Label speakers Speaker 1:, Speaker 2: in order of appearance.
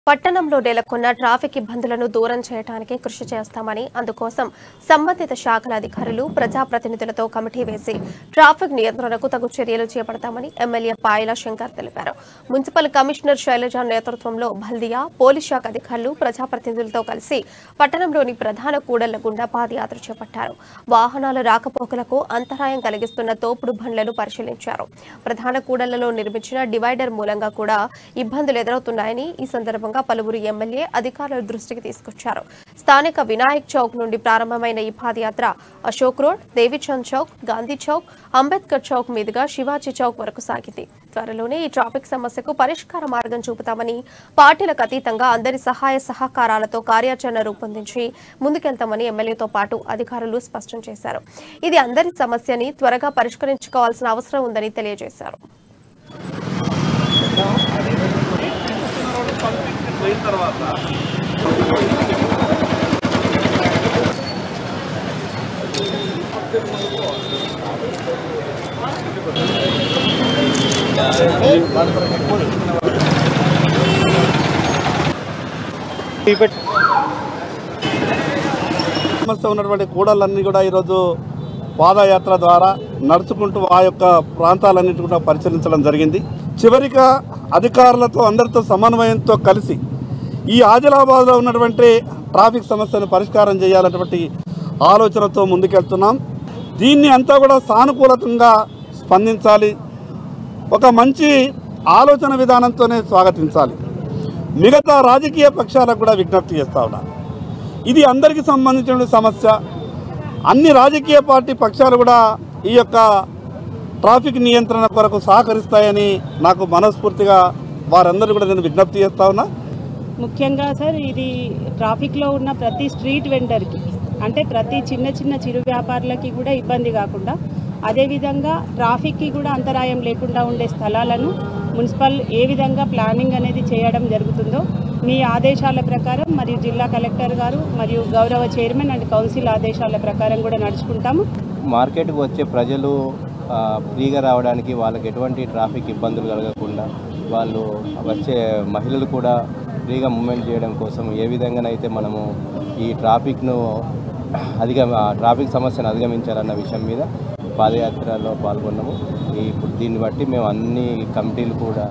Speaker 1: పట్టణంలో నెలకొన్న ట్రాఫిక్ ఇబ్బందులను దూరం చేయడానికి కృషి చేస్తామని అందుకోసం సంబంధిత శాఖల అధికారులు ప్రజాప్రతినిధులతో కమిటీ వేసి ట్రాఫిక్ నియంత్రణకు తగు చర్యలు చేపడతామని ఎమ్మెల్యే పాయల శంకర్ తెలిపారు మున్సిపల్ కమిషనర్ శైలజ నేతృత్వంలో బల్దియా పోలీస్ శాఖ అధికారులు ప్రజాప్రతినిధులతో కలిసి పట్టణంలోని ప్రధాన కూడళ్ల గుండా పాదయాత్ర చేపట్టారు వాహనాల రాకపోకలకు అంతరాయం కలిగిస్తున్న తోపుడు బండ్లను పరిశీలించారు ప్రధాన కూడళ్లలో నిర్మించిన డివైడర్ మూలంగా కూడా ఇబ్బందులు ఎదురవుతున్నాయని ఈ సందర్భంగా పలువురు ఎమ్మెల్యే అధికారుల దృష్టికి తీసుకొచ్చారు స్థానిక వినాయక్ చౌక్ నుండి ప్రారంభమైన ఈ పాదయాత్ర అశోక్ రోడ్ దేవిచంద్ చౌక్ గాంధీ చౌక్ అంబేద్కర్ చౌక్ మీదుగా శివాజీ చౌక్ వరకు సాగింది త్వరలోనే ఈ ట్రాఫిక్ సమస్యకు పరిష్కార మార్గం చూపుతామని పార్టీలకు అతీతంగా అందరి సహాయ సహకారాలతో కార్యాచరణ రూపొందించి ముందుకెళ్తామని ఎమ్మెల్యేతో పాటు అధికారులు స్పష్టం చేశారు ఇది అందరి సమస్యని త్వరగా పరిష్కరించుకోవాల్సిన అవసరం ఉందని తెలియజేశారు
Speaker 2: సమస్య ఉన్నటువంటి కూడళ్ళన్నీ కూడా ఈరోజు పాదయాత్ర ద్వారా నడుచుకుంటూ ఆ యొక్క ప్రాంతాలన్నిటి కూడా పరిశీలించడం జరిగింది చివరిగా అధికారులతో అందరితో సమన్వయంతో కలిసి ఈ ఆదిలాబాద్లో ఉన్నటువంటి ట్రాఫిక్ సమస్యను పరిష్కారం చేయాలన్నటువంటి ఆలోచనతో ముందుకెళ్తున్నాం దీన్ని అంతా కూడా సానుకూలతంగా స్పందించాలి ఒక మంచి ఆలోచన విధానంతోనే స్వాగతించాలి మిగతా రాజకీయ పక్షాలకు కూడా విజ్ఞప్తి చేస్తా ఉన్నాను ఇది అందరికీ సంబంధించిన సమస్య అన్ని రాజకీయ పార్టీ పక్షాలు కూడా ఈ యొక్క ట్రాఫిక్ నియంత్రణ కొరకు సహకరిస్తాయని నాకు మనస్ఫూర్తిగా వారందరూ కూడా నేను విజ్ఞప్తి చేస్తా ఉన్నా
Speaker 3: ముఖ్యంగా సార్ ఇది ట్రాఫిక్లో ఉన్న ప్రతి స్ట్రీట్ వెండర్కి అంటే ప్రతి చిన్న చిన్న చిరు వ్యాపారులకి కూడా ఇబ్బంది కాకుండా అదేవిధంగా ట్రాఫిక్కి కూడా అంతరాయం లేకుండా ఉండే స్థలాలను మున్సిపల్ ఏ విధంగా ప్లానింగ్ అనేది చేయడం జరుగుతుందో మీ ఆదేశాల ప్రకారం మరియు జిల్లా కలెక్టర్ గారు మరియు గౌరవ చైర్మన్ అండ్ కౌన్సిల్ ఆదేశాల ప్రకారం కూడా నడుచుకుంటాము
Speaker 4: మార్కెట్కి వచ్చే ప్రజలు ఆ, ఫ్రీగా రావడానికి వాళ్ళకి ఎటువంటి ట్రాఫిక్ ఇబ్బందులు కలగకుండా వాళ్ళు వచ్చే మహిళలు కూడా ఫ్రీగా మూమెంట్ చేయడం కోసం ఏ విధంగానైతే మనము ఈ ట్రాఫిక్ను అధిగమ ఆ ట్రాఫిక్ సమస్యను అధిగమించాలన్న విషయం మీద పాదయాత్రలో పాల్గొన్నాము ఈ ఇప్పుడు దీన్ని బట్టి మేము అన్ని కమిటీలు కూడా